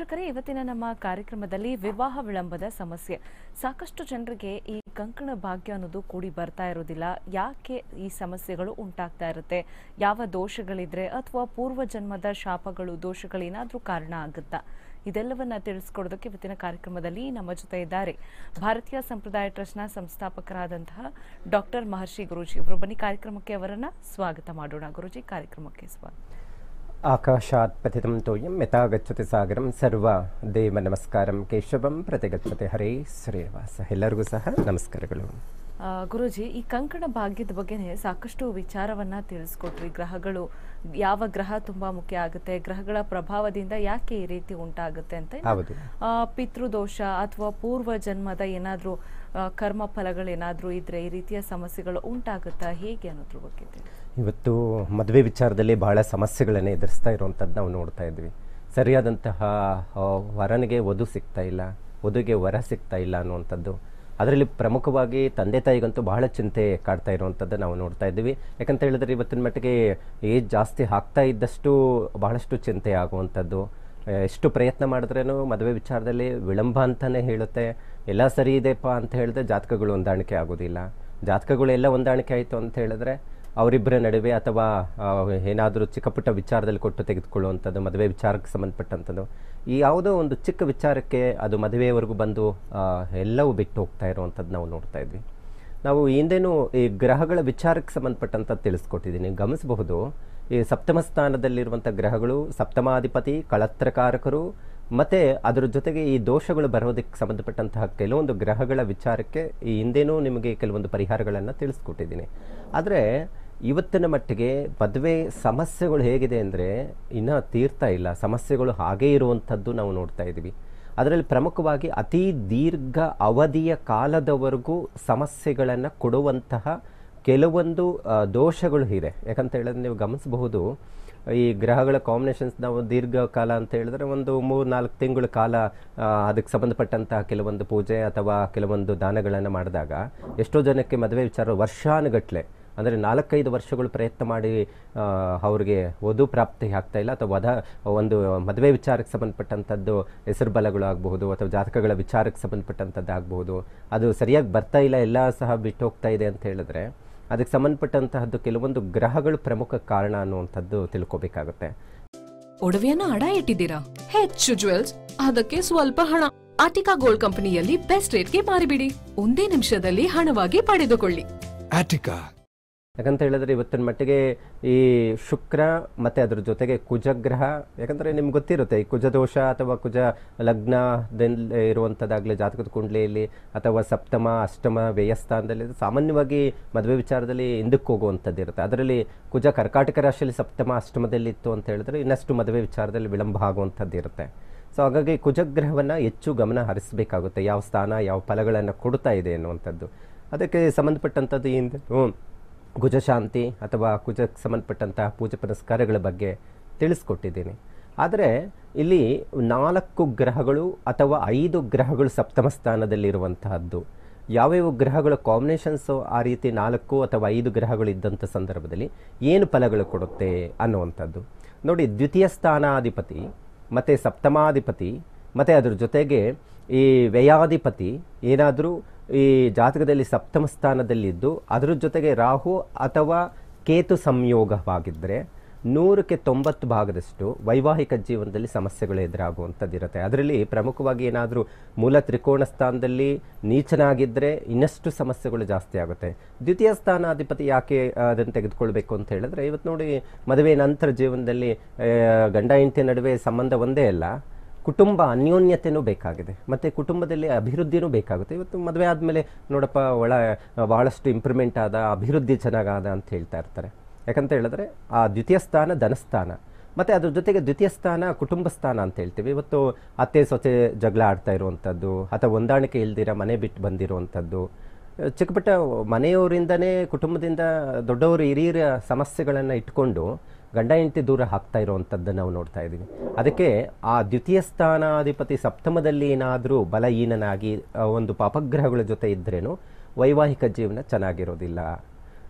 ವೀಕ್ಷಕರೇ ಇವತ್ತಿನ ನಮ್ಮ ಕಾರ್ಯಕ್ರಮದಲ್ಲಿ ವಿವಾಹ ವಿಳಂಬದ ಸಮಸ್ಯೆ ಸಾಕಷ್ಟು ಜನರಿಗೆ ಈ ಕಂಕಣ ಭಾಗ್ಯ ಅನ್ನೋದು ಕೂಡಿ ಬರ್ತಾ ಇರೋದಿಲ್ಲ ಯಾಕೆ ಈ ಸಮಸ್ಯೆಗಳು ಉಂಟಾಗ್ತಾ ಇರುತ್ತೆ ಯಾವ ದೋಷಗಳಿದ್ರೆ ಅಥವಾ ಪೂರ್ವ ಜನ್ಮದ ಶಾಪಗಳು ದೋಷಗಳೇನಾದ್ರೂ ಕಾರಣ ಆಗುತ್ತಾ ಇದೆಲ್ಲವನ್ನ ತಿಳಿಸ್ಕೊಡೋದಕ್ಕೆ ಇವತ್ತಿನ ಕಾರ್ಯಕ್ರಮದಲ್ಲಿ ನಮ್ಮ ಜೊತೆ ಇದ್ದಾರೆ ಭಾರತೀಯ ಸಂಪ್ರದಾಯ ಟ್ರಸ್ಟ್ನ ಸಂಸ್ಥಾಪಕರಾದಂತಹ ಡಾಕ್ಟರ್ ಮಹರ್ಷಿ ಗುರೂಜಿ ಅವರು ಬನ್ನಿ ಕಾರ್ಯಕ್ರಮಕ್ಕೆ ಅವರನ್ನ ಸ್ವಾಗತ ಮಾಡೋಣ ಗುರೂಜಿ ಕಾರ್ಯಕ್ರಮಕ್ಕೆ ಸ್ವಾಗತ ಆಕಾಶಾತ್ ಪತಿತಂ ತೋಯಂ ಯಥಾ ಗಚ್ಚತಿ ಸಾಗರಂ ಸರ್ವ ದೇವ ನಮಸ್ಕಾರಂ ಕೇಶವಂ ಪ್ರತಿಗಚ್ಚತೆ ಹರೇ ಶ್ರೀನಿವಾಸ ಎಲ್ಲರಿಗೂ ಸಹ ನಮಸ್ಕಾರಗಳು ಆ, ಗುರೂಜಿ ಈ ಕಂಕಣ ಭಾಗ್ಯದ ಬಗ್ಗೆನೇ ಸಾಕಷ್ಟು ವಿಚಾರವನ್ನ ತಿಳಿಸ್ಕೊಟ್ರಿ ಗ್ರಹಗಳು ಯಾವ ಗ್ರಹ ತುಂಬಾ ಮುಖ್ಯ ಆಗುತ್ತೆ ಗ್ರಹಗಳ ಪ್ರಭಾವದಿಂದ ಯಾಕೆ ಈ ರೀತಿ ಉಂಟಾಗುತ್ತೆ ಅಂತ ಇನ್ನು, ಹೌದು ಆ, ಪಿತೃದೋಷ ಅಥವಾ ಪೂರ್ವ ಜನ್ಮದ ಏನಾದ್ರೂ ಆ, ಕರ್ಮ ಫಲಗಳೇನಾದ್ರೂ ಇದ್ರೆ ಈ ರೀತಿಯ ಸಮಸ್ಯೆಗಳು ಉಂಟಾಗುತ್ತಾ ಹೇಗೆ ಅನ್ನೋದ್ರ ಬಗ್ಗೆ ತಿಳಿ. ಇವತ್ತು ಮದುವೆ ವಿಚಾರದಲ್ಲಿ ಬಹಳ ಸಮಸ್ಯೆಗಳನ್ನು ಎದುರಿಸ್ತಾ ಇರುವಂಥದ್ದು ನಾವು ನೋಡ್ತಾ ಇದ್ವಿ ಸರಿಯಾದಂತಹ ಆ, ವರನಿಗೆ ವಧು ಸಿಗ್ತಾ ಇಲ್ಲ ವಧುಗೆ ವರ ಸಿಗ್ತಾ ಇಲ್ಲ ಅನ್ನುವಂಥದ್ದು ಅದರಲ್ಲಿ ಪ್ರಮುಖವಾಗಿ ತಂದೆ ತಾಯಿಗಂತೂ ಬಹಳ ಚಿಂತೆ ಕಾಡ್ತಾ ಇರುವಂಥದ್ದು ನಾವು ನೋಡ್ತಾ ಇದ್ದೀವಿ ಯಾಕಂತ ಹೇಳಿದ್ರೆ ಇವತ್ತಿನ ಮಟ್ಟಿಗೆ ಏಜ್ ಜಾಸ್ತಿ ಆಗ್ತಾ ಇದ್ದಷ್ಟು ಬಹಳಷ್ಟು ಚಿಂತೆ ಆಗುವಂಥದ್ದು ಎಷ್ಟು ಪ್ರಯತ್ನ ಮಾಡಿದ್ರೇನು ಮದುವೆ ವಿಚಾರದಲ್ಲಿ ವಿಳಂಬ ಅಂತಲೇ ಹೇಳುತ್ತೆ ಎಲ್ಲ ಸರಿ ಇದೆಪ್ಪ ಅಂತ ಹೇಳಿದ್ರೆ ಜಾತಕಗಳು ಹೊಂದಾಣಿಕೆ ಆಗೋದಿಲ್ಲ ಜಾತಕಗಳು ಎಲ್ಲ ಹೊಂದಾಣಿಕೆ ಆಯಿತು ಅಂತ ಹೇಳಿದ್ರೆ ಅವರಿಬ್ಬರ ನಡುವೆ ಅಥವಾ ಏನಾದರೂ ಚಿಕ್ಕ ಪುಟ್ಟ ವಿಚಾರದಲ್ಲಿ ಕೊಟ್ಟು ತೆಗೆದುಕೊಳ್ಳುವಂಥದ್ದು ಮದುವೆ ವಿಚಾರಕ್ಕೆ ಸಂಬಂಧಪಟ್ಟಂಥದ್ದು ಈ ಯಾವುದೋ ಒಂದು ಚಿಕ್ಕ ವಿಚಾರಕ್ಕೆ ಅದು ಮದುವೆಯವರೆಗೂ ಬಂದು ಆ, ಎಲ್ಲವೂ ಬಿಟ್ಟು ಹೋಗ್ತಾ ಇರುವಂಥದ್ದು ನಾವು ನೋಡ್ತಾ ಇದ್ವಿ ನಾವು ಹಿಂದೆನೂ ಈ ಗ್ರಹಗಳ ವಿಚಾರಕ್ಕೆ ಸಂಬಂಧಪಟ್ಟಂತ ತಿಳಿಸ್ಕೊಟ್ಟಿದ್ದೀನಿ ಗಮನಿಸಬಹುದು ಈ ಸಪ್ತಮ ಸ್ಥಾನದಲ್ಲಿರುವಂಥ ಗ್ರಹಗಳು ಸಪ್ತಮಾಧಿಪತಿ ಕಳತ್ರಕಾರಕರು ಮತ್ತೆ ಅದರ ಜೊತೆಗೆ ಈ ದೋಷಗಳು ಬರೋದಕ್ಕೆ ಸಂಬಂಧಪಟ್ಟಂತಹ ಕೆಲವೊಂದು ಗ್ರಹಗಳ ವಿಚಾರಕ್ಕೆ ಈ ಹಿಂದೆನೂ ನಿಮಗೆ ಕೆಲವೊಂದು ಪರಿಹಾರಗಳನ್ನು ತಿಳಿಸ್ಕೊಟ್ಟಿದ್ದೀನಿ ಆದರೆ ಇವತ್ತಿನ ಮಟ್ಟಿಗೆ ಮದುವೆ ಸಮಸ್ಯೆಗಳು ಹೇಗಿದೆ ಅಂದರೆ ಇನ್ನೂ ತೀರ್ತಾ ಇಲ್ಲ ಸಮಸ್ಯೆಗಳು ಹಾಗೇ ಇರುವಂಥದ್ದು ನಾವು ನೋಡ್ತಾ ಇದ್ದೀವಿ ಅದರಲ್ಲಿ ಪ್ರಮುಖವಾಗಿ ಅತಿ ದೀರ್ಘ ಅವಧಿಯ ಕಾಲದವರೆಗೂ ಸಮಸ್ಯೆಗಳನ್ನು ಕೊಡುವಂತಹ ಕೆಲವೊಂದು ಆ, ದೋಷಗಳು ಇದೆ ಯಾಕಂತ ಹೇಳಿದ್ರೆ ನೀವು ಗಮನಿಸಬಹುದು ಈ ಗ್ರಹಗಳ ಕಾಂಬಿನೇಷನ್ಸ್ ನಾವು ದೀರ್ಘಕಾಲ ಅಂತ ಹೇಳಿದ್ರೆ ಒಂದು ಮೂರು ನಾಲ್ಕು ತಿಂಗಳ ಕಾಲ ಆ, ಅದಕ್ಕೆ ಸಂಬಂಧಪಟ್ಟಂತಹ ಕೆಲವೊಂದು ಪೂಜೆ ಅಥವಾ ಕೆಲವೊಂದು ದಾನಗಳನ್ನು ಮಾಡಿದಾಗ ಎಷ್ಟೋ ಜನಕ್ಕೆ ಮದುವೆ ವಿಚಾರ ವರ್ಷಾನುಗಟ್ಲೆ ಅಂದರೆ ನಾಲ್ಕೈದು ವರ್ಷಗಳು ಪ್ರಯತ್ನ ಮಾಡಿ ಆ, ಅವ್ರಿಗೆ ವಧು ಪ್ರಾಪ್ತಿ ಆಗ್ತಾ ಇಲ್ಲ ಅಥವಾ ವಧ ಒಂದು ಮದುವೆ ವಿಚಾರಕ್ಕೆ ಸಂಬಂಧಪಟ್ಟಂಥದ್ದು ಹೆಸರು ಬಲಗಳು ಆಗಬಹುದು ಅಥವಾ ಜಾತಕಗಳ ವಿಚಾರಕ್ಕೆ ಸಂಬಂಧಪಟ್ಟಂಥದ್ದು ಆಗಬಹುದು ಅದು ಸರಿಯಾಗಿ ಬರ್ತಾ ಇಲ್ಲ ಎಲ್ಲ ಸಹ ಬಿಟ್ಟು ಹೋಗ್ತಾ ಇದೆ ಅಂತ ಹೇಳಿದ್ರೆ ಅದಕ್ಕೆ ಸಂಬಂಧಪಟ್ಟಂತಹದ್ದು ಕೆಲವೊಂದು ಗ್ರಹಗಳು ಪ್ರಮುಖ ಕಾರಣ ಅನ್ನುವಂಥದ್ದು ತಿಳ್ಕೊಬೇಕಾಗುತ್ತೆ ಒಡವೆಯನ್ನ ಅಡ ಇಟ್ಟಿದ್ದೀರಾ ಹೆಚ್ಚು ಜುವೆಲ್ಸ್ ಅದಕ್ಕೆ ಸ್ವಲ್ಪ ಹಣ ಆಟಿಕಾ ಗೋಲ್ಡ್ ಕಂಪನಿಯಲ್ಲಿ ಬೆಸ್ಟ್ ರೇಟ್ಗೆ ಮಾರಿಬಿಡಿ ಒಂದೇ ನಿಮಿಷದಲ್ಲಿ ಹಣವಾಗಿ ಪಡೆದುಕೊಳ್ಳಿ Attica. ಯಾಕಂತ ಹೇಳಿದ್ರೆ ಇವತ್ತಿನ ಮಟ್ಟಿಗೆ ಈ ಶುಕ್ರ ಮತ್ತು ಅದ್ರ ಜೊತೆಗೆ ಕುಜಗ್ರಹ ಯಾಕಂದರೆ ನಿಮ್ಗೆ ಗೊತ್ತಿರುತ್ತೆ ಈ ಕುಜದೋಷ ಅಥವಾ ಕುಜ ಲಗ್ನದಲ್ಲಿ ಇರುವಂಥದ್ದಾಗಲಿ ಜಾತಕದ ಕುಂಡ್ಲಿಯಲ್ಲಿ ಅಥವಾ ಸಪ್ತಮ ಅಷ್ಟಮ ವ್ಯಯಸ್ಥಾನದಲ್ಲಿ ಸಾಮಾನ್ಯವಾಗಿ ಮದುವೆ ವಿಚಾರದಲ್ಲಿ ಹಿಂದಕ್ಕೆ ಹೋಗುವಂಥದ್ದು ಇರುತ್ತೆ ಅದರಲ್ಲಿ ಕುಜ ಕರ್ಕಾಟಕ ರಾಶಿಯಲ್ಲಿ ಸಪ್ತಮ ಅಷ್ಟಮದಲ್ಲಿ ಇತ್ತು ಅಂತ ಹೇಳಿದ್ರೆ ಇನ್ನಷ್ಟು ಮದುವೆ ವಿಚಾರದಲ್ಲಿ ವಿಳಂಬ ಆಗುವಂಥದ್ದು ಇರುತ್ತೆ ಸೊ ಹಾಗಾಗಿ ಕುಜಗ್ರಹವನ್ನು ಹೆಚ್ಚು ಗಮನ ಹರಿಸಬೇಕಾಗುತ್ತೆ ಯಾವ ಸ್ಥಾನ ಯಾವ ಫಲಗಳನ್ನು ಕೊಡ್ತಾ ಇದೆ ಅನ್ನುವಂಥದ್ದು ಅದಕ್ಕೆ ಸಂಬಂಧಪಟ್ಟಂಥದ್ದು ಈ ಹಿಂದೆ ಹ್ಮ್, ಕುಜಶಾಂತಿ ಅಥವಾ ಕುಜಕ್ಕೆ ಸಂಬಂಧಪಟ್ಟಂತಹ ಪೂಜೆ ಪುನಸ್ಕಾರಗಳ ಬಗ್ಗೆ ತಿಳಿಸ್ಕೊಟ್ಟಿದ್ದೀನಿ ಆದರೆ ಇಲ್ಲಿ ನಾಲ್ಕು ಗ್ರಹಗಳು ಅಥವಾ ಐದು ಗ್ರಹಗಳು ಸಪ್ತಮ ಸ್ಥಾನದಲ್ಲಿರುವಂತಹದ್ದು ಯಾವ್ಯಾವ ಗ್ರಹಗಳ ಕಾಂಬಿನೇಷನ್ಸು ಆ ರೀತಿ ನಾಲ್ಕು ಅಥವಾ ಐದು ಗ್ರಹಗಳು ಇದ್ದಂಥ ಸಂದರ್ಭದಲ್ಲಿ ಏನು ಫಲಗಳು ಕೊಡುತ್ತೆ ಅನ್ನುವಂಥದ್ದು ನೋಡಿ ದ್ವಿತೀಯ ಸ್ಥಾನಾಧಿಪತಿ ಮತ್ತು ಸಪ್ತಮಾಧಿಪತಿ ಮತ್ತು ಅದ್ರ ಜೊತೆಗೆ ಈ ವ್ಯಯಾಧಿಪತಿ ಏನಾದರೂ ಈ ಜಾತಕದಲ್ಲಿ ಸಪ್ತಮ ಸ್ಥಾನದಲ್ಲಿದ್ದು ಅದರ ಜೊತೆಗೆ ರಾಹು ಅಥವಾ ಕೇತು ಸಂಯೋಗವಾಗಿದ್ದರೆ ನೂರಕ್ಕೆ ತೊಂಬತ್ತು ಭಾಗದಷ್ಟು ವೈವಾಹಿಕ ಜೀವನದಲ್ಲಿ ಸಮಸ್ಯೆಗಳು ಎದುರಾಗುವಂಥದ್ದಿರುತ್ತೆ ಅದರಲ್ಲಿ ಪ್ರಮುಖವಾಗಿ ಏನಾದರೂ ಮೂಲ ತ್ರಿಕೋಣ ಸ್ಥಾನದಲ್ಲಿ ನೀಚನಾಗಿದ್ದರೆ ಇನ್ನಷ್ಟು ಸಮಸ್ಯೆಗಳು ಜಾಸ್ತಿ ಆಗುತ್ತೆ ದ್ವಿತೀಯ ಸ್ಥಾನಾಧಿಪತಿ ಯಾಕೆ ಅದನ್ನು ತೆಗೆದುಕೊಳ್ಬೇಕು ಅಂತ ಹೇಳಿದ್ರೆ ಇವತ್ತು ನೋಡಿ ಮದುವೆ ನಂತರ ಜೀವನದಲ್ಲಿ ಆ, ಗಂಡ ಹೆಂಡತಿ ನಡುವೆ ಸಂಬಂಧ ಒಂದೇ ಅಲ್ಲ ಕುಟುಂಬ ಅನ್ಯೋನ್ಯತೆನೂ ಬೇಕಾಗಿದೆ ಮತ್ತು ಕುಟುಂಬದಲ್ಲಿ ಅಭಿವೃದ್ಧಿನೂ ಬೇಕಾಗುತ್ತೆ ಇವತ್ತು ಮದುವೆ ಆದಮೇಲೆ ನೋಡಪ್ಪ ಒಳ ಭಾಳಷ್ಟು ಇಂಪ್ರೂವ್ಮೆಂಟ್ ಆದ ಅಭಿವೃದ್ಧಿ ಚೆನ್ನಾಗಾದ ಅಂತ ಹೇಳ್ತಾ ಇರ್ತಾರೆ ಯಾಕಂತ ಹೇಳಿದ್ರೆ ಆ ದ್ವಿತೀಯ ಸ್ಥಾನ ಧನಸ್ಥಾನ ಮತ್ತು ಅದ್ರ ಜೊತೆಗೆ ದ್ವಿತೀಯ ಸ್ಥಾನ ಕುಟುಂಬ ಸ್ಥಾನ ಅಂತ ಹೇಳ್ತೀವಿ ಇವತ್ತು ಅತ್ತೆ ಸೊಸೆ ಜಗಳ ಆಡ್ತಾ ಇರುವಂಥದ್ದು ಅಥವಾ ಹೊಂದಾಣಿಕೆ ಇಲ್ದಿರ ಮನೆ ಬಿಟ್ಟು ಬಂದಿರುವಂಥದ್ದು ಚಿಕ್ಕ ಪುಟ್ಟ ಮನೆಯವರಿಂದನೇ ಕುಟುಂಬದಿಂದ ದೊಡ್ಡವರು ಹಿರಿಯರ ಸಮಸ್ಯೆಗಳನ್ನು ಇಟ್ಕೊಂಡು ಗಂಡ ಹೆಂಡತಿ ದೂರ ಹಾಕ್ತಾ ಇರುವಂಥದ್ದನ್ನು ನಾವು ನೋಡ್ತಾ ಇದ್ದೀವಿ ಅದಕ್ಕೆ ಆ ದ್ವಿತೀಯ ಸ್ಥಾನಾಧಿಪತಿ ಸಪ್ತಮದಲ್ಲಿ ಏನಾದರೂ ಬಲಹೀನನಾಗಿ ಆ, ಒಂದು ಪಾಪಗ್ರಹಗಳ ಜೊತೆ ಇದ್ರೇನು ವೈವಾಹಿಕ ಜೀವನ ಚೆನ್ನಾಗಿರೋದಿಲ್ಲ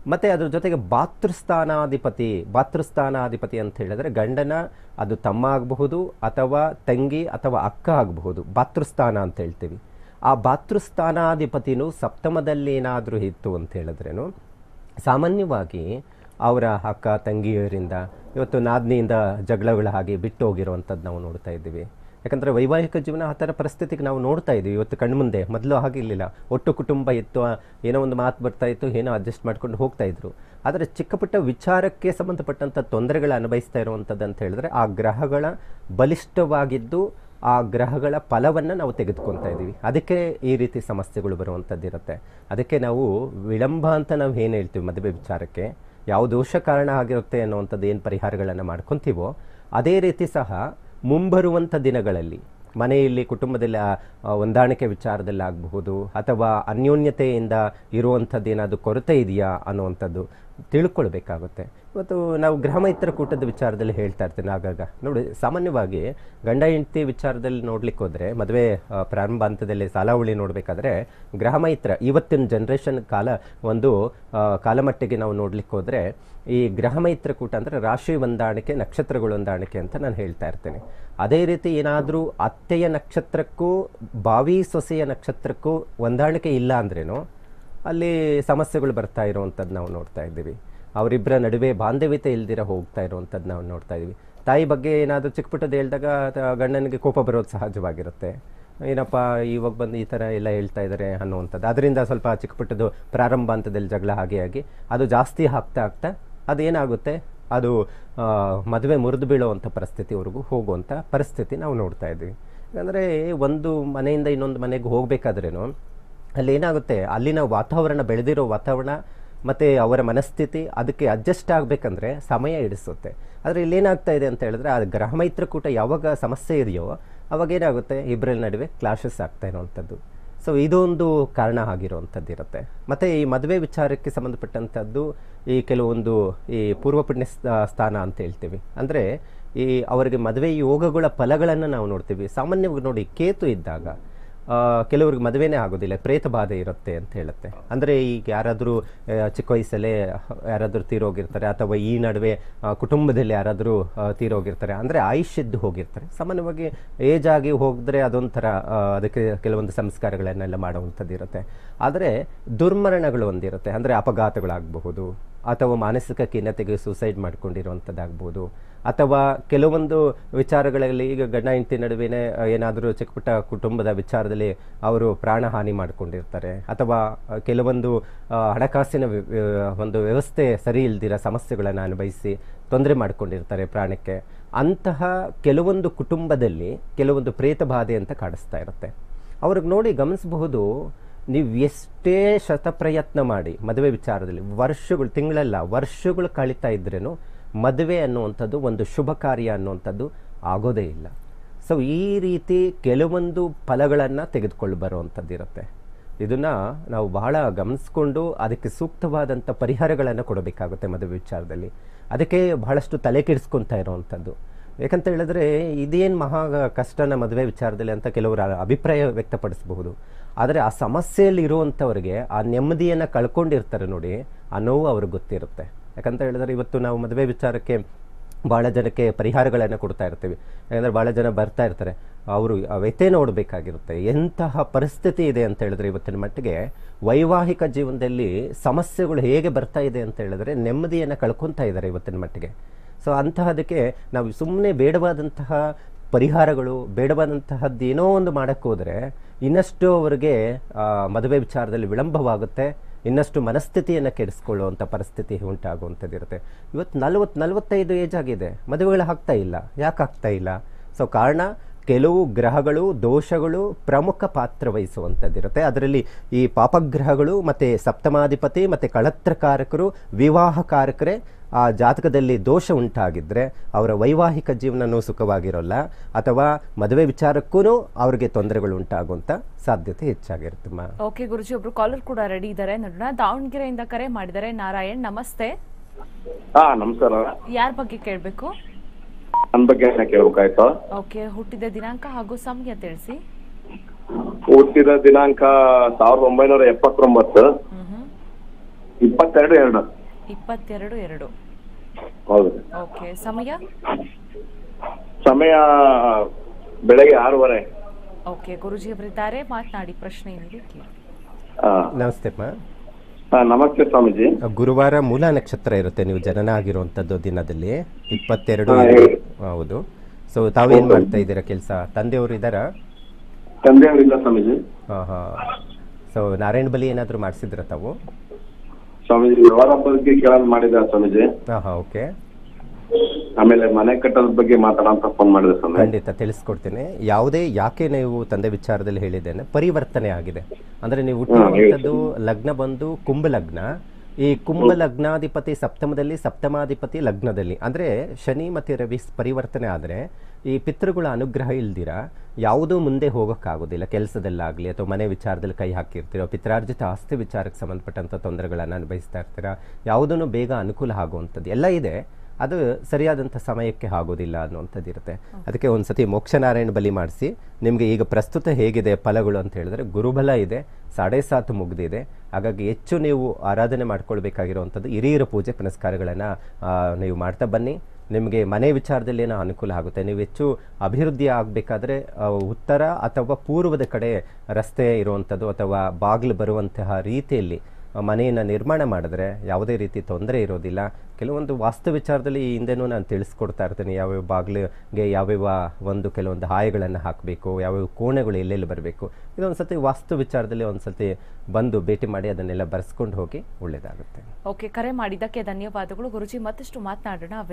ಮತ್ತೆ ಅದ್ರ ಜೊತೆಗೆ ಭಾತೃಸ್ಥಾನಾಧಿಪತಿ ಭಾತೃಸ್ಥಾನಾಧಿಪತಿ ಅಂತ ಹೇಳಿದ್ರೆ ಗಂಡನ ಅದು ತಮ್ಮ ಆಗಬಹುದು ಅಥವಾ ತಂಗಿ ಅಥವಾ ಅಕ್ಕ ಆಗಬಹುದು ಭಾತೃಸ್ಥಾನ ಅಂತ ಹೇಳ್ತೀವಿ ಆ ಭಾತೃಸ್ಥಾನಾಧಿಪತಿನೂ ಸಪ್ತಮದಲ್ಲಿ ಏನಾದರೂ ಇತ್ತು ಅಂತ ಹೇಳಿದ್ರೇನು ಸಾಮಾನ್ಯವಾಗಿ ಅವರ ಅಕ್ಕ ತಂಗಿಯರಿಂದ ಇವತ್ತು ನಾದ್ನಿಯಿಂದ ಜಗಳಗಳ ಹಾಗೆ ಬಿಟ್ಟು ಹೋಗಿರುವಂಥದ್ದು ನಾವು ನೋಡ್ತಾ ಇದ್ದೀವಿ ಯಾಕಂದರೆ ವೈವಾಹಿಕ ಜೀವನ ಆ ಥರ ಪರಿಸ್ಥಿತಿಗೆ ನಾವು ನೋಡ್ತಾ ಇದ್ದೀವಿ ಇವತ್ತು ಕಣ್ಮುಂದೆ ಮೊದಲು ಹಾಗಿರಲಿಲ್ಲ ಒಟ್ಟು ಕುಟುಂಬ ಇತ್ತು ಆ, ಏನೋ ಒಂದು ಮಾತು ಬರ್ತಾ ಇತ್ತು ಏನೋ ಅಡ್ಜಸ್ಟ್ ಮಾಡ್ಕೊಂಡು ಹೋಗ್ತಾ ಇದ್ರು ಆದರೆ ಚಿಕ್ಕ ಪುಟ್ಟ ವಿಚಾರಕ್ಕೆ ಸಂಬಂಧಪಟ್ಟಂಥ ತೊಂದರೆಗಳು ಅನುಭವಿಸ್ತಾ ಇರುವಂಥದ್ದು ಅಂತ ಹೇಳಿದ್ರೆ ಆ ಗ್ರಹಗಳ ಬಲಿಷ್ಠವಾಗಿದ್ದು ಆ ಗ್ರಹಗಳ ಫಲವನ್ನು ನಾವು ತೆಗೆದುಕೊತಾ ಇದ್ದೀವಿ ಅದಕ್ಕೆ ಈ ರೀತಿ ಸಮಸ್ಯೆಗಳು ಬರುವಂಥದ್ದು ಇರುತ್ತೆ ಅದಕ್ಕೆ ನಾವು ವಿಳಂಬ ಅಂತ ನಾವು ಏನು ಹೇಳ್ತೀವಿ ಮದುವೆ ವಿಚಾರಕ್ಕೆ ಯಾವ ದೋಷ ಕಾರಣ ಆಗಿರುತ್ತೆ ಅನ್ನುವಂಥದ್ದು ಏನು ಪರಿಹಾರಗಳನ್ನು ಮಾಡ್ಕೊತೀವೋ ಅದೇ ರೀತಿ ಸಹ ಮುಂಬರುವಂಥ ದಿನಗಳಲ್ಲಿ ಮನೆಯಲ್ಲಿ ಕುಟುಂಬದಲ್ಲಿ ಆ, ಆ, ಹೊಂದಾಣಿಕೆ ವಿಚಾರದಲ್ಲಿ ಆಗಬಹುದು ಅಥವಾ ಅನ್ಯೋನ್ಯತೆಯಿಂದ ಇರುವಂಥದ್ದು ಏನಾದರೂ ಕೊರತೆ ಇದೆಯಾ ಅನ್ನುವಂಥದ್ದು ತಿಳ್ಕೊಳ್ಬೇಕಾಗುತ್ತೆ ಇವತ್ತು ನಾವು ಗೃಹ ಮೈತ್ರ ಕೂಟದ ವಿಚಾರದಲ್ಲಿ ಹೇಳ್ತಾ ಇರ್ತೀನಿ ಆಗಾಗ ನೋಡಿ ಸಾಮಾನ್ಯವಾಗಿ ಗಂಡ ಹೆಂಡತಿ ವಿಚಾರದಲ್ಲಿ ನೋಡ್ಲಿಕ್ಕೆ ಹೋದರೆ ಮದುವೆ ಆ, ಪ್ರಾರಂಭ ಹಂತದಲ್ಲಿ ಸಾಲಾವಳಿ ನೋಡಬೇಕಾದ್ರೆ ಗೃಹ ಮೈತ್ರ ಇವತ್ತಿನ ಜನ್ರೇಷನ್ ಕಾಲ ಒಂದು ಆ, ಕಾಲಮಟ್ಟಿಗೆ ನಾವು ನೋಡ್ಲಿಕ್ಕೆ ಹೋದರೆ ಈ ಗೃಹ ಮೈತ್ರ ಕೂಟ ಅಂದರೆ ರಾಶಿ ಹೊಂದಾಣಿಕೆ ನಕ್ಷತ್ರಗಳ ಹೊಂದಾಣಿಕೆ ಅಂತ ನಾನು ಹೇಳ್ತಾ ಇರ್ತೇನೆ ಅದೇ ರೀತಿ ಏನಾದರೂ ಅತ್ತೆಯ ನಕ್ಷತ್ರಕ್ಕೂ ಬಾವಿ ಸೊಸೆಯ ನಕ್ಷತ್ರಕ್ಕೂ ಹೊಂದಾಣಿಕೆ ಇಲ್ಲ ಅಂದ್ರೇನು ಅಲ್ಲಿ ಸಮಸ್ಯೆಗಳು ಬರ್ತಾ ಇರುವಂಥದ್ದು ನಾವು ನೋಡ್ತಾ ಇದ್ದೀವಿ ಅವರಿಬ್ಬರ ನಡುವೆ ಬಾಂಧವ್ಯತೆ ಇಲ್ದಿರ ಹೋಗ್ತಾ ಇರುವಂಥದ್ದು ನಾವು ನೋಡ್ತಾ ಇದ್ದೀವಿ ತಾಯಿ ಬಗ್ಗೆ ಏನಾದರೂ ಚಿಕ್ಕ ಪುಟ್ಟದ್ದು ಹೇಳಿದಾಗ ತ- ಗಂಡನಿಗೆ ಕೋಪ ಬರೋದು ಸಹಜವಾಗಿರುತ್ತೆ ಏನಪ್ಪ ಇವಾಗ ಬಂದು ಈ ಥರ ಎಲ್ಲ ಹೇಳ್ತಾ ಇದ್ದಾರೆ ಅನ್ನುವಂಥದ್ದು ಅದರಿಂದ ಸ್ವಲ್ಪ ಚಿಕ್ಕ ಪುಟ್ಟದ್ದು ಪ್ರಾರಂಭ ಹಂತದಲ್ಲಿ ಜಗಳ ಹಾಗೆ ಆಗಿ ಅದು ಜಾಸ್ತಿ ಆಗ್ತಾ ಆಗ್ತಾ ಅದೇನಾಗುತ್ತೆ ಅದು ಆ, ಮದುವೆ ಮುರಿದು ಬೀಳುವಂಥ ಪರಿಸ್ಥಿತಿವರೆಗೂ ಹೋಗುವಂಥ ಪರಿಸ್ಥಿತಿ ನಾವು ನೋಡ್ತಾ ಇದ್ದೀವಿ ಯಾಕಂದರೆ ಒಂದು ಮನೆಯಿಂದ ಇನ್ನೊಂದು ಮನೆಗೆ ಹೋಗಬೇಕಾದ್ರೇನು ಅಲ್ಲಿ ಏನಾಗುತ್ತೆ ಅಲ್ಲಿನ ವಾತಾವರಣ ಬೆಳೆದಿರೋ ವಾತಾವರಣ ಮತ್ತು ಅವರ ಮನಸ್ಥಿತಿ ಅದಕ್ಕೆ ಅಡ್ಜಸ್ಟ್ ಆಗಬೇಕಂದ್ರೆ ಸಮಯ ಹಿಡಿಸುತ್ತೆ ಆದರೆ ಇಲ್ಲೇನಾಗ್ತಾ ಇದೆ ಅಂತ ಹೇಳಿದ್ರೆ ಆ ಗ್ರಹ ಮೈತ್ರಕೂಟ ಯಾವಾಗ ಸಮಸ್ಯೆ ಇದೆಯೋ ಅವಾಗ ಏನಾಗುತ್ತೆ ಇಬ್ಬರ ನಡುವೆ ಕ್ಲಾಶಸ್ ಆಗ್ತಾ ಇರುವಂಥದ್ದು ಸೊ ಇದೊಂದು ಕಾರಣ ಆಗಿರುವಂಥದ್ದು ಇರುತ್ತೆ ಮತ್ತು ಈ ಮದುವೆ ವಿಚಾರಕ್ಕೆ ಸಂಬಂಧಪಟ್ಟಂಥದ್ದು ಈ ಕೆಲವೊಂದು ಈ ಪೂರ್ವ ಪುಣ್ಯ ಸ್ಥ- ಸ್ಥಾನ ಅಂತ ಹೇಳ್ತೀವಿ ಅಂದರೆ ಈ ಅವರಿಗೆ ಮದುವೆ ಯೋಗಗಳ ಫಲಗಳನ್ನು ನಾವು ನೋಡ್ತೀವಿ ಸಾಮಾನ್ಯವಾಗಿ ನೋಡಿ ಕೇತು ಇದ್ದಾಗ ಆ, ಕೆಲವ್ರಿಗೆ ಮದುವೆನೇ ಆಗೋದಿಲ್ಲ ಪ್ರೇತ ಬಾಧೆ ಇರುತ್ತೆ ಅಂತ ಹೇಳುತ್ತೆ ಅಂದರೆ ಈಗ ಯಾರಾದರೂ ಆ, ಚಿಕ್ಕ ವಯಸ್ಸಲ್ಲೇ ಯಾರಾದರೂ ತೀರೋಗಿರ್ತಾರೆ ಅಥವಾ ಈ ನಡುವೆ ಆ, ಕುಟುಂಬದಲ್ಲಿ ಯಾರಾದರೂ ಆ, ತೀರೋಗಿರ್ತಾರೆ ಅಂದರೆ ಆಯುಷ್ಯದ್ದು ಹೋಗಿರ್ತಾರೆ ಸಾಮಾನ್ಯವಾಗಿ ಏಜ್ ಆಗಿ ಹೋಗಿದ್ರೆ ಅದೊಂಥರ ಆ, ಅದಕ್ಕೆ ಕೆಲವೊಂದು ಸಂಸ್ಕಾರಗಳನ್ನೆಲ್ಲ ಮಾಡುವಂಥದ್ದು ಇರುತ್ತೆ ಆದರೆ ದುರ್ಮರಣಗಳು ಒಂದಿರುತ್ತೆ ಅಂದರೆ ಅಪಘಾತಗಳಾಗಬಹುದು ಅಥವಾ ಮಾನಸಿಕ ಖಿನ್ನತೆಗೆ ಸೂಸೈಡ್ ಮಾಡ್ಕೊಂಡಿರುವಂಥದ್ದಾಗ್ಬೋದು ಅಥವಾ ಕೆಲವೊಂದು ವಿಚಾರಗಳಲ್ಲಿ ಈಗ ಗಂಡ ಹೆಂಡತಿ ನಡುವೆನೇ ಏನಾದರೂ ಚಿಕ್ಕ ಪುಟ್ಟ ಕುಟುಂಬದ ವಿಚಾರದಲ್ಲಿ ಅವರು ಪ್ರಾಣಹಾನಿ ಮಾಡಿಕೊಂಡಿರ್ತಾರೆ ಅಥವಾ ಆ, ಕೆಲವೊಂದು ಆ, ಹಣಕಾಸಿನ ವ್ಯ- ವ್ಯ- ಒಂದು ವ್ಯವಸ್ಥೆ ಸರಿ ಇಲ್ದಿರ ಸಮಸ್ಯೆಗಳನ್ನು ಅನುಭವಿಸಿ ತೊಂದರೆ ಮಾಡಿಕೊಂಡಿರ್ತಾರೆ ಪ್ರಾಣಕ್ಕೆ ಅಂತಹ ಕೆಲವೊಂದು ಕುಟುಂಬದಲ್ಲಿ ಕೆಲವೊಂದು ಪ್ರೇತ ಬಾಧೆ ಅಂತ ಕಾಣಿಸ್ತಾ ಇರುತ್ತೆ ಅವ್ರಿಗೆ ನೋಡಿ ಗಮನಿಸಬಹುದು ನೀವು ಎಷ್ಟೇ ಶತಪ್ರಯತ್ನ ಮಾಡಿ ಮದುವೆ ವಿಚಾರದಲ್ಲಿ ವರ್ಷಗಳು ತಿಂಗಳಲ್ಲ ವರ್ಷಗಳು ಕಳೀತಾ ಇದ್ರೇನು ಮದುವೆ ಅನ್ನುವಂಥದ್ದು ಒಂದು ಶುಭ ಕಾರ್ಯ ಅನ್ನುವಂಥದ್ದು ಆಗೋದೇ ಇಲ್ಲ ಸೊ ಈ ರೀತಿ ಕೆಲವೊಂದು ಫಲಗಳನ್ನು ತೆಗೆದುಕೊಂಡು ಬರುವಂಥದ್ದು ಇರುತ್ತೆ ಇದನ್ನು ನಾವು ಬಹಳ ಗಮನಿಸ್ಕೊಂಡು ಅದಕ್ಕೆ ಸೂಕ್ತವಾದಂಥ ಪರಿಹಾರಗಳನ್ನು ಕೊಡಬೇಕಾಗುತ್ತೆ ಮದುವೆ ವಿಚಾರದಲ್ಲಿ ಅದಕ್ಕೆ ಬಹಳಷ್ಟು ತಲೆ ಕೆಡಿಸ್ಕೊತಾ ಇರುವಂಥದ್ದು ಯಾಕಂತ ಹೇಳಿದ್ರೆ ಇದೇನು ಮಹಾ ಕಷ್ಟನ ಮದುವೆ ವಿಚಾರದಲ್ಲಿ ಅಂತ ಕೆಲವರು ಆ ಅಭಿಪ್ರಾಯ ವ್ಯಕ್ತಪಡಿಸಬಹುದು ಆದರೆ ಆ ಸಮಸ್ಯೆಯಲ್ಲಿ ಇರುವಂಥವ್ರಿಗೆ ಆ ನೆಮ್ಮದಿಯನ್ನು ಕಳ್ಕೊಂಡಿರ್ತಾರೆ ನೋಡಿ ಆ ನೋವು ಅವ್ರಿಗೆ ಗೊತ್ತಿರುತ್ತೆ ಯಾಕಂತ ಹೇಳಿದ್ರೆ ಇವತ್ತು ನಾವು ಮದುವೆ ವಿಚಾರಕ್ಕೆ ಭಾಳ ಜನಕ್ಕೆ ಪರಿಹಾರಗಳನ್ನು ಕೊಡ್ತಾ ಇರ್ತೀವಿ ಯಾಕಂದರೆ ಭಾಳ ಜನ ಬರ್ತಾ ಇರ್ತಾರೆ ಅವರು ಆ ವ್ಯಥೆ ನೋಡಬೇಕಾಗಿರುತ್ತೆ ಎಂತಹ ಪರಿಸ್ಥಿತಿ ಇದೆ ಅಂತ ಹೇಳಿದ್ರೆ ಇವತ್ತಿನ ಮಟ್ಟಿಗೆ ವೈವಾಹಿಕ ಜೀವನದಲ್ಲಿ ಸಮಸ್ಯೆಗಳು ಹೇಗೆ ಬರ್ತಾ ಇದೆ ಅಂತ ಹೇಳಿದ್ರೆ ನೆಮ್ಮದಿಯನ್ನು ಕಳ್ಕೊತಾ ಇದ್ದಾರೆ ಇವತ್ತಿನ ಮಟ್ಟಿಗೆ ಸೊ ಅಂತಹದಕ್ಕೆ ನಾವು ಸುಮ್ಮನೆ ಬೇಡವಾದಂತಹ ಪರಿಹಾರಗಳು ಬೇಡವಾದಂತಹದ್ದು ಏನೋ ಒಂದು ಮಾಡೋಕ್ಕೆ ಹೋದರೆ ಇನ್ನಷ್ಟು ಅವರಿಗೆ ಆ, ಮದುವೆ ವಿಚಾರದಲ್ಲಿ ವಿಳಂಬವಾಗುತ್ತೆ ಇನ್ನಷ್ಟು ಮನಸ್ಥಿತಿಯನ್ನು ಕೆಡಿಸ್ಕೊಳ್ಳುವಂಥ ಪರಿಸ್ಥಿತಿ ಉಂಟಾಗುವಂಥದ್ದಿರುತ್ತೆ ಇವತ್ತು ನಲವತ್ತು ನಲವತ್ತೈದು ಏಜ್ ಆಗಿದೆ ಮದುವೆಗಳು ಆಗ್ತಾ ಇಲ್ಲ ಯಾಕೆ ಆಗ್ತಾ ಇಲ್ಲ ಸೊ ಕಾರಣ ಕೆಲವು ಗ್ರಹಗಳು ದೋಷಗಳು ಪ್ರಮುಖ ಪಾತ್ರ ವಹಿಸುವಂಥದ್ದಿರುತ್ತೆ ಅದರಲ್ಲಿ ಈ ಪಾಪಗ್ರಹಗಳು ಮತ್ತು ಸಪ್ತಮಾಧಿಪತಿ ಮತ್ತು ಕಳತ್ರಕಾರಕರು ವಿವಾಹಕಾರಕರೇ ಆ ಜಾತಕದಲ್ಲಿ ದೋಷ ಉಂಟಾಗಿದ್ದರೆ ಅವರ ವೈವಾಹಿಕ ಜೀವನನೂ ಸುಖವಾಗಿರೋಲ್ಲ ಅಥವಾ ಮದುವೆ ವಿಚಾರಕ್ಕೂ ಅವ್ರಿಗೆ ತೊಂದರೆಗಳು ಉಂಟಾಗುವಂಥ ಸಾಧ್ಯತೆ ಹೆಚ್ಚಾಗಿರುತ್ತಮ್ಮ ಓಕೆ ಗುರುಜಿ ಒಬ್ರು ಕಾಲರ್ ಕೂಡ ರೆಡಿ ಇದ್ದಾರೆ ನೋಡೋಣ ದಾವಣಗೆರೆಯಿಂದ ಕರೆ ಮಾಡಿದ್ದಾರೆ ನಾರಾಯಣ್ ನಮಸ್ತೆ ಹಾ ನಮಸ್ಕಾರ ಯಾರ ಬಗ್ಗೆ ಕೇಳಬೇಕು ನನ್ನ ಬಗ್ಗೆ ಕೇಳ್ಬೇಕಾಯ್ತು ಓಕೆ ಹುಟ್ಟಿದ ದಿನಾಂಕ ಹಾಗೂ ಸಮಯ ತಿಳಿಸಿ ಹುಟ್ಟಿದ ದಿನಾಂಕ ಸಾವಿರದ ಒಂಬೈನೂರ ಎಪ್ಪತ್ತೊಂಬತ್ತು ಹ್ಮ್ ಇಪ್ಪತ್ತ ಇಪ್ಪತ್ತೆರಡು ಎರಡು ಇಪ್ಪತ್ತೆರಡು ಎರಡು ಹೌದು ಓಕೆ ಸಮಯ ಸಮಯ ಬೆಳಗ್ಗೆ ಆರೂವರೆ ಓಕೆ ಗುರುಜಿ ಅವರಿದ್ದಾರೆ ಮಾತನಾಡಿ ಪ್ರಶ್ನೆ ಏನಿದೆ ಕೇಳಿ ಆ, ನಮಸ್ತೆಮ್ಮ ಆ, ನಮಸ್ತೆ ಸ್ವಾಮೀಜಿ ಗುರುವಾರ ಮೂಲ ನಕ್ಷತ್ರ ಇರುತ್ತೆ ನೀವು ಜನನ ಆಗಿರುವಂಥದ್ದು ದಿನದಲ್ಲಿ ಇಪ್ಪತ್ತೆರಡು ಹಾ, ಎರಡು. ಹೇಳಿ. ಹೌದು ಸೊ ತಾವೇನು ಮಾಡ್ತಾ ಇದ್ದೀರಾ ಕೆಲಸ ತಂದೆಯವರು ಇದ್ದಾರಾ ತಂದೆಯವರಿಂದ ಸ್ವಾಮೀಜಿ ಹಾಂ ಹಾಂ ಸೊ ನಾರಾಯಣ ಬಲಿ ಏನಾದರೂ ಮಾಡಿಸಿದ್ರ ತಾವು ಸ್ವಾಮೀಜಿ ವ್ಯವಹಾರ ಬಗ್ಗೆ ಕೇಳೋದು ಮಾಡಿದ ಸ್ವಾಮೀಜಿ ಹಾಂ ಹಾಂ ಓಕೆ ಆಮೇಲೆ ಮನೆ ಕಟ್ಟೋದ್ ಬಗ್ಗೆ ಮಾತಾಡೋಂತ ಫೋನ್ ಮಾಡಿದೆ ಸ್ವಾಮಿ ಖಂಡಿತ ತಿಳಿಸ್ಕೊಡ್ತೇನೆ ಯಾವುದೇ ಯಾಕೆ ನೀವು ತಂದೆ ವಿಚಾರದಲ್ಲಿ ಹೇಳಿದ್ದೇನೆ ಪರಿವರ್ತನೆ ಆಗಿದೆ ಅಂದ್ರೆ ನೀವು ಹುಟ್ಟಿರುವಂಥದ್ದು ಲಗ್ನ ಬಂದು ಕುಂಭ ಲಗ್ನ ಈ ಕುಂಭ ಲಗ್ನಾಧಿಪತಿ ಸಪ್ತಮದಲ್ಲಿ ಸಪ್ತಮಾಧಿಪತಿ ಲಗ್ನದಲ್ಲಿ ಅಂದ್ರೆ ಶನಿ ಮತ್ತೆ ರವಿ ಸ್- ಪರಿವರ್ತನೆ ಆದರೆ ಈ ಪಿತೃಗಳ ಅನುಗ್ರಹ ಇಲ್ದಿರ ಯಾವುದೂ ಮುಂದೆ ಹೋಗೋಕ್ಕಾಗೋದಿಲ್ಲ ಕೆಲಸದಲ್ಲಾಗಲಿ ಅಥವಾ ಮನೆ ವಿಚಾರದಲ್ಲಿ ಕೈ ಹಾಕಿರ್ತೀರೋ ಪಿತ್ರಾರ್ಜಿತ ಆಸ್ತಿ ವಿಚಾರಕ್ಕೆ ಸಂಬಂಧಪಟ್ಟಂಥ ತೊಂದರೆಗಳನ್ನು ಅನುಭವಿಸ್ತಾ ಇರ್ತೀರಾ ಯಾವುದನ್ನು ಬೇಗ ಅನುಕೂಲ ಆಗುವಂಥದ್ದು ಎಲ್ಲ ಇದೆ ಅದು ಸರಿಯಾದಂಥ ಸಮಯಕ್ಕೆ ಆಗೋದಿಲ್ಲ ಅನ್ನುವಂಥದ್ದು ಇರುತ್ತೆ ಅದಕ್ಕೆ ಒಂದ್ಸತಿ ಮೋಕ್ಷನಾರಾಯಣ ಬಲಿ ಮಾಡಿಸಿ ನಿಮಗೆ ಈಗ ಪ್ರಸ್ತುತ ಹೇಗಿದೆ ಫಲಗಳು ಅಂತ ಹೇಳಿದ್ರೆ ಗುರುಬಲ ಇದೆ ಸಾಡೆ ಸಾತು ಮುಗ್ದಿದೆ ಹಾಗಾಗಿ ಹೆಚ್ಚು ನೀವು ಆರಾಧನೆ ಮಾಡ್ಕೊಳ್ಬೇಕಾಗಿರುವಂಥದ್ದು ಹಿರಿಯರ ಪೂಜೆ ಪುನಸ್ಕಾರಗಳನ್ನು ನೀವು ಮಾಡ್ತಾ ಬನ್ನಿ ನಿಮಗೆ ಮನೆ ವಿಚಾರದಲ್ಲಿ ಏನೋ ಅನುಕೂಲ ಆಗುತ್ತೆ ನೀವು ಹೆಚ್ಚು ಅಭಿವೃದ್ಧಿ ಆಗಬೇಕಾದ್ರೆ ಉತ್ತರ ಅಥವಾ ಪೂರ್ವದ ಕಡೆ ರಸ್ತೆ ಇರುವಂಥದ್ದು ಅಥವಾ ಬಾಗಿಲು ಬರುವಂತಹ ರೀತಿಯಲ್ಲಿ ಮನೆಯನ್ನು ನಿರ್ಮಾಣ ಮಾಡಿದ್ರೆ ಯಾವುದೇ ರೀತಿ ತೊಂದರೆ ಇರೋದಿಲ್ಲ ಕೆಲವೊಂದು ವಾಸ್ತು ವಿಚಾರದಲ್ಲಿ ಈ ಹಿಂದೆನೂ ನಾನು ತಿಳಿಸ್ಕೊಡ್ತಾ ಇರ್ತೀನಿ ಯಾವ್ಯಾವ ಬಾಗಿಲಿಗೆ ಯಾವ್ಯಾವ ಒಂದು ಕೆಲವೊಂದು ಹಾಯಗಳನ್ನು ಹಾಕಬೇಕು ಯಾವ್ಯಾವ ಕೋಣೆಗಳು ಎಲ್ಲೆಲ್ಲಿ ಬರಬೇಕು ಇದೊಂದು ಸತಿ ವಾಸ್ತು ವಿಚಾರದಲ್ಲಿ ಒಂದು ಸತಿ ಬಂದು ಭೇಟಿ ಮಾಡಿ ಅದನ್ನೆಲ್ಲ ಬರೆಸ್ಕೊಂಡು ಹೋಗಿ ಒಳ್ಳೆಯದಾಗುತ್ತೆ ಓಕೆ ಕರೆ ಮಾಡಿದ್ದಕ್ಕೆ ಧನ್ಯವಾದಗಳು ಗುರುಜಿ ಮತ್ತಷ್ಟು ಮಾತನಾಡೋಣ